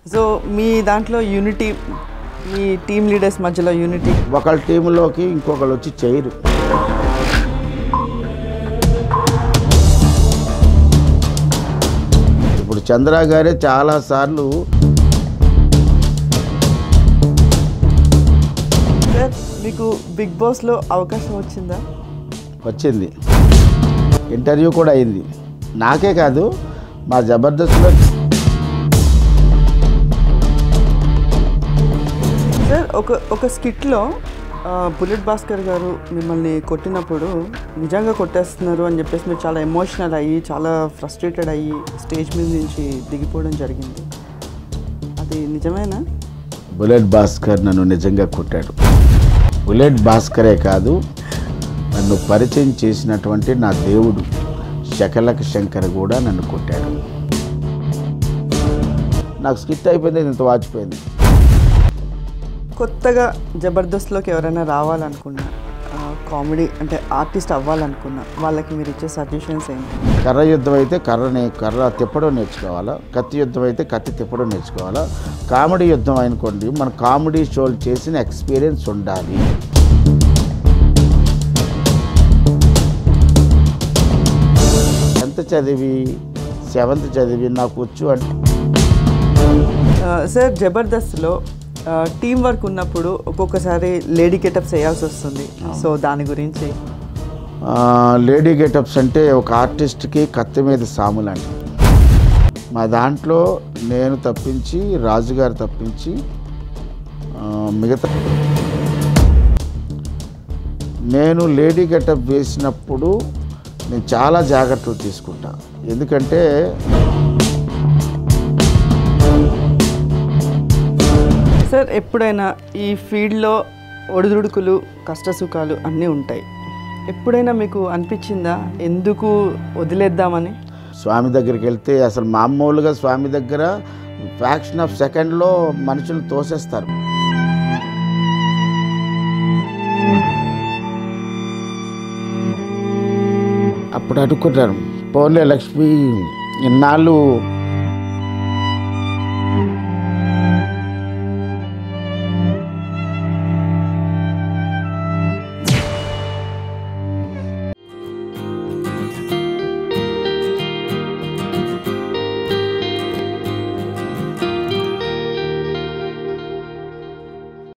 so మీ దాంట్లో unity మీ టీమ్ లీడర్స్ మధ్యలో యూనిటీ ఒకళ్ళ టీంలోకి ఇంకొకళ్ళు వచ్చి చేయరు ఇప్పుడు చంద్ర గారే చాలాసార్లు సార్ మీకు బిగ్ బాస్లో అవకాశం వచ్చిందా వచ్చింది ఇంటర్వ్యూ కూడా అయింది నాకే కాదు మా జబర్దస్త్లో సార్ ఒక ఒక స్కిట్లో బుల్లెట్ భాస్కర్ గారు మిమ్మల్ని కొట్టినప్పుడు నిజంగా కొట్టేస్తున్నారు అని చెప్పేసి మీరు చాలా ఎమోషనల్ అయ్యి చాలా ఫ్రస్ట్రేటెడ్ అయ్యి స్టేజ్ మీద నుంచి దిగిపోవడం జరిగింది అది నిజమేనా బుల్లెట్ భాస్కర్ నన్ను నిజంగా కొట్టాడు బుల్లెట్ భాస్కరే కాదు నన్ను పరిచయం చేసినటువంటి నా దేవుడు శకలక శంకర్ కూడా నన్ను కొట్టాడు నాకు స్కిట్ అయిపోయింది ఇంత వాచిపోయింది కొత్తగా జబర్దస్త్లోకి ఎవరైనా రావాలనుకున్నా కామెడీ అంటే ఆర్టిస్ట్ అవ్వాలనుకున్నా వాళ్ళకి మీరు ఇచ్చే సజెషన్స్ ఏంటి కర్ర యుద్ధం అయితే కర్రని కర్ర తిప్పడం నేర్చుకోవాలా కత్తి యుద్ధం అయితే కత్తి తిప్పడం నేర్చుకోవాలా కామెడీ యుద్ధం అనుకోండి మన కామెడీ షోలు చేసిన ఎక్స్పీరియన్స్ ఉండాలి టెన్త్ చదివి సెవెంత్ చదివి నాకు వచ్చు అంటే ఆ, సార్ జబర్దస్త్లో టీం వర్క్ ఉన్నప్పుడు ఒక్కొక్కసారి లేడీ గెటప్స్ వేయాల్సి వస్తుంది సో దాని గురించి ఆ, లేడీ గెటప్స్ అంటే ఒక ఆర్టిస్ట్కి కత్తి మీద సాము లాంటిది మా దాంట్లో నేను తప్పించి రాజుగారు తప్పించి ఆ, మిగతా నేను లేడీ గెటప్ వేసినప్పుడు నేను చాలా జాగ్రత్తలు తీసుకుంటా ఎందుకంటే సార్ ఎప్పుడైనా ఈ ఫీల్డ్లో ఒడిదుడుకులు కష్టసుఖాలు అన్నీ ఉంటాయి ఎప్పుడైనా మీకు అనిపించిందా ఎందుకు వదిలేద్దామని స్వామి దగ్గరికి వెళ్తే అసలు మామూలుగా స్వామి దగ్గర ఫ్యాక్షన్ ఆఫ్ సెకండ్లో మనుషులు తోసేస్తారు అప్పుడు అనుకున్నాను పోలే లక్ష్మి ఇన్నాళ్ళు